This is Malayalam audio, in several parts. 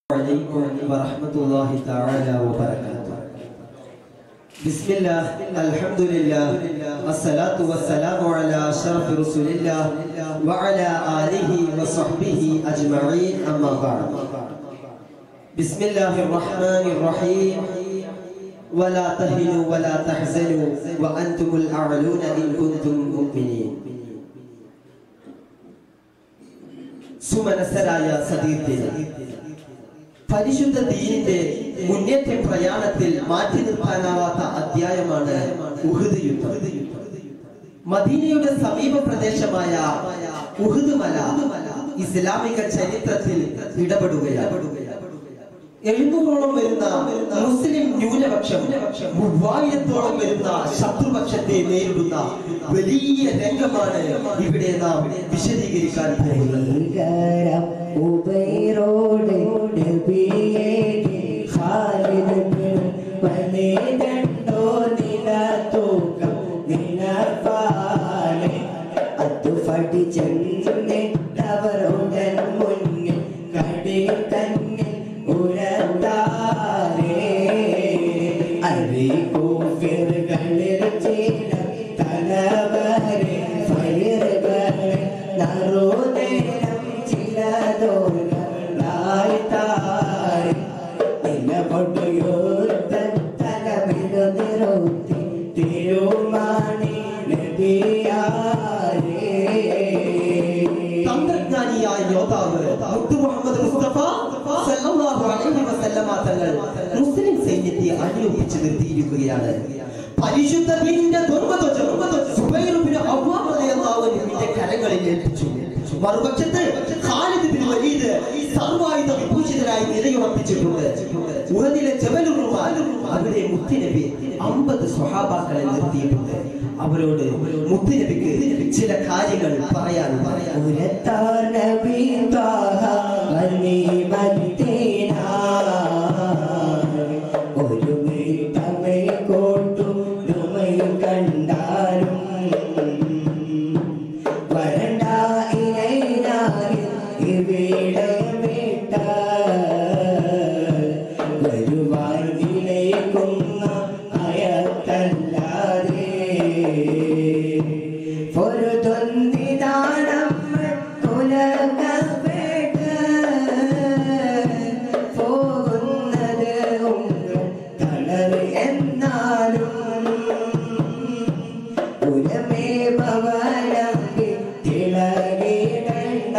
عليكم ورحمة الله تعالى وبركاته بسم الله الحمد لله الصلاة والسلام على أشرف رسول الله وعلى آله وصحبه أجمعين أما بعد بسم الله الرحمن الرحيم ولا تهنوا ولا تحزنوا وأنتم الأعلون إن كنتم مؤمنين സുമനസ്സരായ സതീർത്ഥിന് പരിശുദ്ധ ദീനിന്റെ മുന്നേറ്റ പ്രയാണത്തിൽ മാറ്റി നിർത്താനാവാത്ത അധ്യായമാണ് ഉഹുദ് യുദ്ധം മദീനയുടെ സമീപ പ്രദേശമായ ഉഹുദ് മല ഇസ്ലാമിക ചരിത്രത്തിൽ ഇടപെടുകയാണ് എഴുന്നൂറോളം വരുന്ന മുസ്ലിം ന്യൂനപക്ഷം മൂവായിരത്തോളം വരുന്ന ശത്രുപക്ഷത്തെ നേരിടുന്ന വലിയ രംഗമാണ് ഇവിടെ നാം വിശദീകരിക്കാൻ പോകുന്നത് ഭീകരം ഉബൈറോട് നബിയെ ഖാലിദ് ബിൻ വലീദുണ്ടോ നില തൂക്കം നിലപാലെ അത് പഠിച്ചെന്നിട്ടവർ ഉടൻ മുന്നിൽ കടി തന്നിൽ ഉഴത്താരേ അറികൂഫിറുകളിൽ ചില തലവരെ ഫയറുകളെ നറുനേരം ചിലതോരായി താരി നിലപൊടുയോത്ത തലമിടു നിറുത്തി തിരുമാണി നബിയാരേ തന്ത്രജ്ഞാനിയായ യോദ്ധാവ് മുത്തു മുഹമ്മദ് മുസ്തഫ സല്ലല്ലാഹു അലൈഹി വസല്ലമ തങ്ങൾ മുസ്ലിം സൈന്യത്തെ അണിയൊപ്പിച്ച് നിർത്തിയിരിക്കുകയാണ് പരിശുദ്ധ ദീനിന്റെ ധർമ്മധ്വജം സുബൈർ ബിൻ അവ്വാം റളിയല്ലാഹു അൻഹുവിന്റെ കരങ്ങളിൽ ഏൽപ്പിച്ചു മറുപക്ഷത്ത് ഖാലിദ് ബിൻ വലീദ് സർവായുധ വിഭൂഷിതരായി നിലയുറപ്പിച്ചിട്ടുണ്ട് ഉഹദിലെ ജബലുർ റുമാൻ അവിടെ മുത്തുനബി അമ്പത് സ്വഹാബാക്കളെ നിർത്തിയിട്ടുണ്ട് അവരോട് മുത്തുനബിക്ക് ചില കാര്യങ്ങൾ പറയാൻ പറയാൻ ഉരത്താർ നബി ത്വാഹ വന്നി മദീന. ഒരു തമിഴ് കോട്ടും രുമയും കണ്ടാലും വരണ്ട ഇലയിലായി ഇവിടെ വിട്ട വരുവാൻ ഇലയിക്കുന്ന അയത്തല്ലാതെ ഒരു തൊന്നിതാനമ്മ കുലകപ്പേട്ട പോകുന്നത് ഉങ്ങൾ തളറ് എന്നാലും ഉരമേ ഭവനമ്പി തിളകിടണ്ട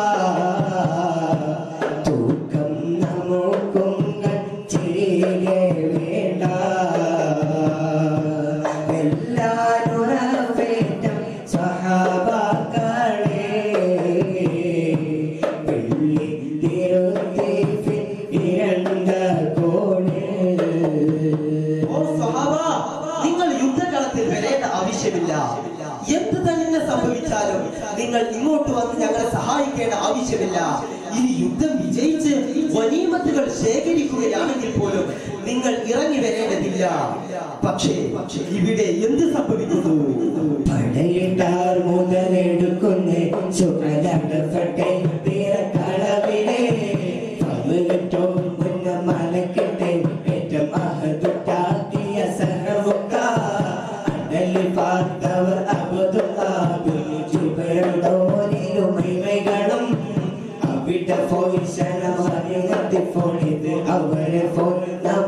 തൂക്കം നമുക്കുങ്ങൾ ചിരികെ വേണ്ട എല്ലാനുറപ്പേറ്റം സഹാബാക്കളെ വെള്ളി തിരുത്തി ഇരണ്ട കോണേ ഓ സഹാബ, നിങ്ങൾ യുദ്ധകളത്തിൽ വരേണ്ട ആവശ്യമില്ല എന്ത് തന്നെ സംഭവിച്ചാലും നിങ്ങൾ ഇങ്ങോട്ട് വന്ന് ഞങ്ങളെ സഹായിക്കേണ്ട ആവശ്യമില്ല ഇനി യുദ്ധം വിജയിച്ച് വനീമത്തുകൾ ശേഖരിക്കുകയാണെങ്കിൽ പോലും നിങ്ങൾ ഇറങ്ങി വരേണ്ടതില്ല പക്ഷേ ഇവിടെ എന്ത് സംഭവിക്കുന്നു പടയിട്ടാർ മുതലെടുക്കുന്ന ചുമലടപ്പെട്ടെ തീരക്കളവിലെ പതിനെട്ടോ മുന്ന മലക്കിട്ടെ ഏറ്റവും അഹതുട്ടാക്കിയ സഹമുക്ക അടലി പാർത്തവർ അബുദുല്ലാബി ചുബരോനിലുമൈമകളും അവിടെ പോയി ശരണമറിയത്തി ഫോണിത് അവരെ ഫോൺ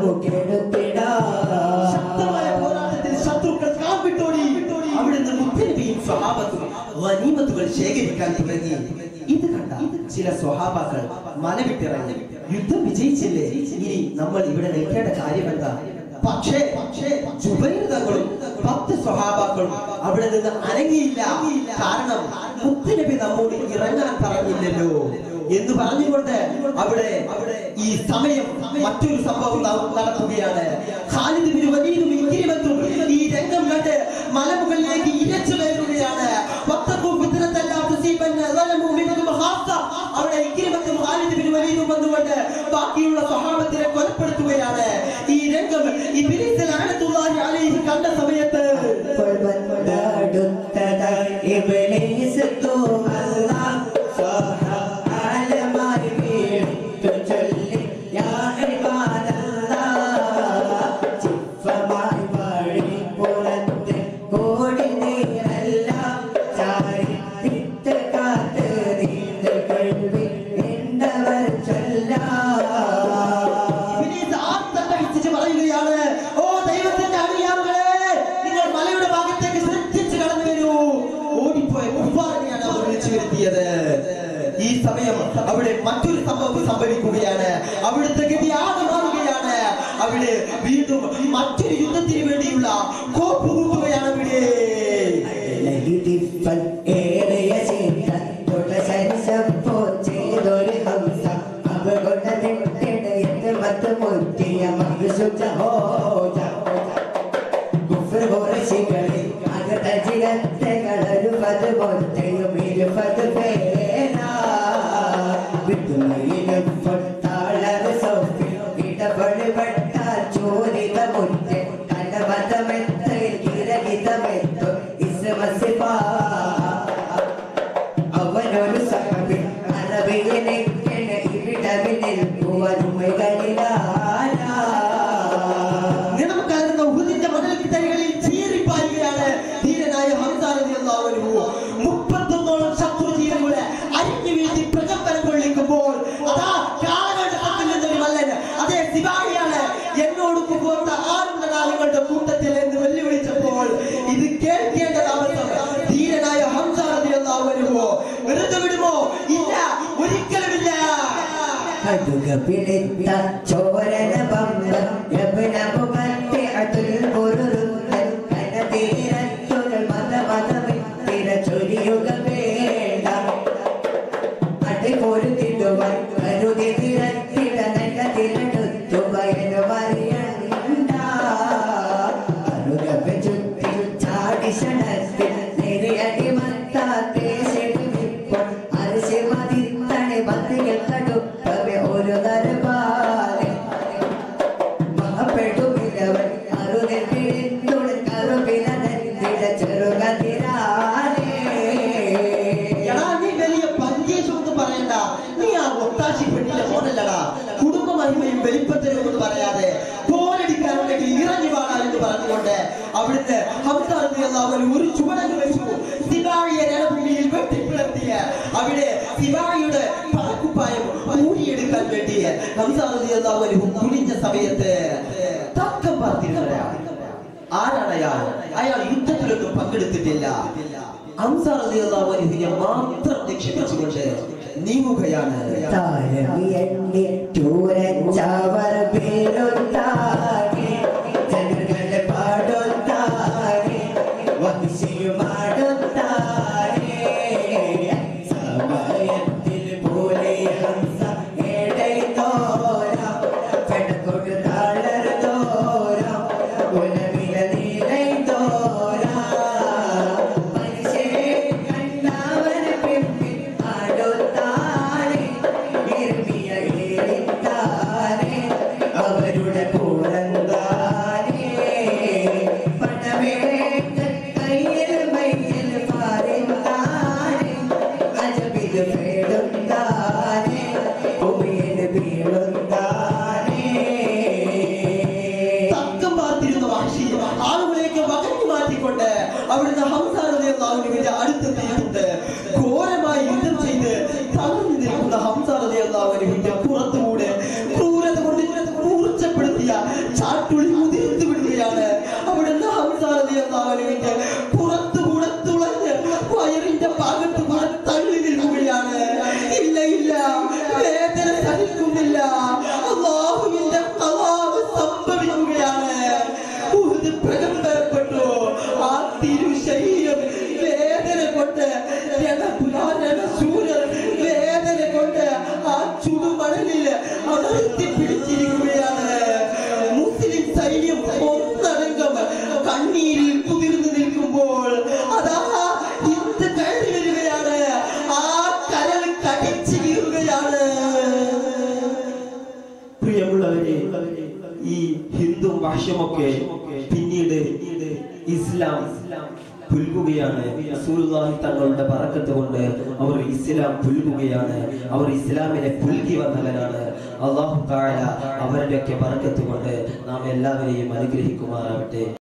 ശക്തമായ നമുക്കെടുത്തിടാം പോരാട്ടത്തിൽ ശത്രുക്കൾ കാപ്പിട്ടോടി അവിടുന്ന് മുത്തനബിയും സ്വഹാബത്തും വനീമത്തുകൾ ശേഖരിക്കാൻ തുടങ്ങി ഇത് കണ്ട ചില സ്വഹാബാക്കൾ മല വിട്ടിറങ്ങി യുദ്ധം വിജയിച്ചില്ലേ ഇനി നമ്മൾ ഇവിടെ നിൽക്കേണ്ട കാര്യമെന്താ പക്ഷേ പക്ഷേ ജുബൈർ തങ്ങളും പത്ത് സ്വഹാബാക്കളും അവിടെ നിന്ന് അനങ്ങിയില്ല കാരണം മുത്തനബി നമ്മോട് ഇറങ്ങാൻ പറഞ്ഞില്ലല്ലോ എന്ന് പറഞ്ഞുകൊണ്ട് അവിടെ അവിടെ ഈ സമയം മറ്റൊരു സംഭവം ന- നടക്കുകയാണ് ഖാലിദ് ബിൻ വലീദും ഇക്രിമത്തും ഈ രംഗം കണ്ട് മലമുകളിലേക്ക് ഇരച്ചു കയറുകയാണ് വത്തഖൂ ഫിത്നത്തൻ ലാ തുസീബന്ന ളലമു മിൻകും ഖാസ്സ. അവിടെ ഇക്രിമത്തും ഖാലിദ് ബിൻ വലീദും വന്നുകൊണ്ട് ബാക്കിയുള്ള സ്വഹാബത്തിനെ കൊലപ്പെടുത്തുകയാണ് ഈ രംഗം ഇബ്ലീസ് ലഅനത്തുല്ലാഹി അലൈഹി കണ്ട സമയത്ത് അപ്പോൾ വന്നടുത്തതായി ഇബ്ലീസ് തൂമല്ല സ്വഹ ആലമായി വീണിട്ടു ചൊല്ലി വരുത്തിയത് ഈ സമയം അവിടെ മറ്റൊരു സംഭവം സംഭവിക്കുകയാണ് അവിടുത്തെ ഗതി ആകെ മാറുകയാണ് അവിടെ വീണ്ടും മറ്റൊരു യുദ്ധത്തിന് വേണ്ടിയുള്ള കോപ്പ് കൂട്ടുകയാണ് അവിടെ ലലിതിപ്പൻ ഏറിയ ചിന്ത തുടശരിച്ചപ്പോ ചെയ്തൊരു ഹംസ അവകൊണ്ട തെറ്റിടയത്ത് മത്ത് മുറ്റിയ മകസുജ ഹോജ കുഫർ ഹോറശികളിൽ അകത ജിഗത്തകളൊരു പത് മൊത്തയും ഇരുപത് പേന വിട്ടുമയിലും താളറ് സൗഫിൽ ഇടപെടുപെട്ട ചോരിത മുറ്റേ കടമതമെത്തയിൽ കിരകിതമെത്തും ഇസ്മസിഫാ അവനൊരു സഹബി അറബിയനെ ഇവിടവിൽ നിൽക്കുവരുമകളിലാരാ നിലമക്കാരുന്ന ഉഹുദിന്റെ മണൽത്തരികളിൽ ചീറിപ്പായുകയാണ് ധീരനായ ഹംസാ റളിയല്ലാഹു അൻഹു. മുപ്പത്തൊന്നോളം ശത്രു ജീവനുകളെ അരിഞ്ഞു വീഴ്ത്തി പ്രകമ്പനം കൊള്ളിക്കുമ്പോൾ അതാ കാലങ്ങളുടെ പക്കൽ നിന്നൊരു മല്ലൻ അതേ സിപാഹിയാണ് എന്നോട് പോന്ന ആറുണ്ടടാ നിങ്ങളുടെ കൂട്ടത്തിൽ എന്ന് വെല്ലുവിളിച്ചപ്പോൾ ഇത് കേൾക്കേണ്ട താമസം ധീരനായ ഹംസാ റളിയല്ലാഹു അൻഹു വെറുതെ വിടുമോ ഇല്ല ഒരിക്കലുമില്ല കടുക പിടിത്ത ചോരന ബമ്പം യബ്ന മുഖത്തിഅതുൽ ബുറുറുത്തൻ കനതീരത്തുൽ മത മതമിത്തിര ചൊരിയുക വേണ്ട അടിപൊരുത്തിടുവാൻ കരുതി തിരത്തിട നല്ല തിരടുത്തു വയനു മറിയണ്ട അരുകപ്പ ചുറ്റി ചാടി ക്ഷണത്തിൽ നെറിയടി മത്താത്തേ ശരിവിപ്പോൾ അരിശി മതിത്തണി പത്തികൾ കടുപ്പവെ ഒരു ദർബാരെ മഹപ്പെടുമില്ലവൻ അറുതിൽ പിടിത്തുള്ളിൽ കറുപില നെത്തിട ചെറുകതിരാനേ എടാ നീ വലിയ പഞ്ചേശം എന്ന് പറയണ്ട നീ ആ ഒത്താശി പെണ്ണിന്റെ മോനല്ലടാ കുടുംബ മഹിമയും വെളിപ്പത്തരും എന്ന് പറയാതെ പോരടിക്കാനുണ്ടെങ്കിൽ ഇറങ്ങി വാടാ എന്ന് പറഞ്ഞുകൊണ്ട് അവിടുന്ന് ഹംസാറിയാവൻ ഒരു ചുവടങ്ങ് വെച്ചു സിബായിയെ രണഭൂമിയിൽ വെട്ടിപ്പിളർത്തിയ അവിടെ സിബായിയുടെ പറക്കുപ്പായം ഊരിയെടുക്കാൻ വേണ്ടി ഹംസാറിയാവനും കുനിഞ്ഞ സമയത്ത് തക്കം പാർത്തിരുന്നവരാണ് ആരാണ് അയാൾ അയാൾ യുദ്ധത്തിലൊന്നും പങ്കെടുത്തിട്ടില്ല അൻസാർ റളിയല്ലാഹു അൻഹുവിനെ മാത്രം ലക്ഷ്യമിച്ചുകൊണ്ട് നീങ്ങുകയാണ് താരമിയണ്ണി ചൂരച്ചാവർ പേരൊത്താകെ ജനങ്ങളുടെ പാടൊത്താകെ വംശിയുമാടൊത്താകെ സമയത്തിൽ പോലെ ഹംസ ഏടൈതോരാം പെടക്കൊടു താളർതോരാം ഉലവില നീലൈതോരാം മനുഷ്യരെ കണ്ടവരെ പിമ്പിൽ ആടൊത്താനെ നിർമ്മിയ ഏറിത്താനെ അവരുടെ പൂരന്താനെ പടവേട്ട കയ്യിൽ മയ്യിൽ പാറിന്താനെ അജബിൽ പേടുന്താനെ ഭൂമിയിൽ വീഴുന്താനെ തക്കം പാർത്തിരുന്ന വാശി ആളുകളെയൊക്കെ വകഞ്ഞു മാറ്റിക്കൊണ്ട് അവിടുന്ന് ഹംസാറിയാവുവിന്റെ അടുത്തെത്തിയിട്ടുണ്ട് ഘോരമായി യുദ്ധം ചെയ്ത് തളർന്നു നിൽക്കുന്ന ഹംസാറിയാവുവിന്റെ പുറത്തുകൂടെ ക്രൂരത കൊണ്ട് മൂർച്ചപ്പെടുത്തിയ ചാട്ടുളി മുതിർന്നു വിടുകയാണ് അവിടുന്ന് ഹംസാറിയാവുവിന്റെ പുറത്തുകൂടെ തുളഞ്ഞ് വയറിന്റെ ഭാഗത്ത് കൂടെ തള്ളി നിൽക്കുകയാണ് ഇല്ല ഇല്ല വേദന സഹിക്കുന്നില്ല അള്ളാഹുവിന്റെ അള്ളാഹു സംഭവിക്കുകയാണ് ഉഹുദ് പ്രകമ്പനപ്പെട്ടു ആ തിരുശരീരം വേദന കൊണ്ട് രണപുരാരണശൂരർ വേദന കൊണ്ട് ആ ചുടുമണലിൽ അമർത്തി പിടിച്ചിരിക്കുകയാണ് മുസ്ലിം സൈന്യം ഒന്നടങ്കം കണ്ണീരിൽ കുതിർന്നു നിൽക്കുമ്പോൾ അതാ യുദ്ധ കയറി വരികയാണ് ആ കരൾ കടിച്ചു കീറുകയാണ് പ്രിയമുള്ളവരെ ഈ ഹിന്ദു ഭാഷ്യമൊക്കെ പിന്നീട് ഇസ്ലാം പുൽകുകയാണ് റസൂലുള്ളാഹി തങ്ങളുടെ ബറക്കത്ത് കൊണ്ട് അവർ ഇസ്ലാം പുൽകുകയാണ് അവർ ഇസ്ലാമിനെ പുൽകി വന്നവരാണ് അള്ളാഹു താഴ അവരുടെയൊക്കെ ബറക്കത്ത് കൊണ്ട് നാം എല്ലാവരെയും അനുഗ്രഹിക്കുമാറാവട്ടെ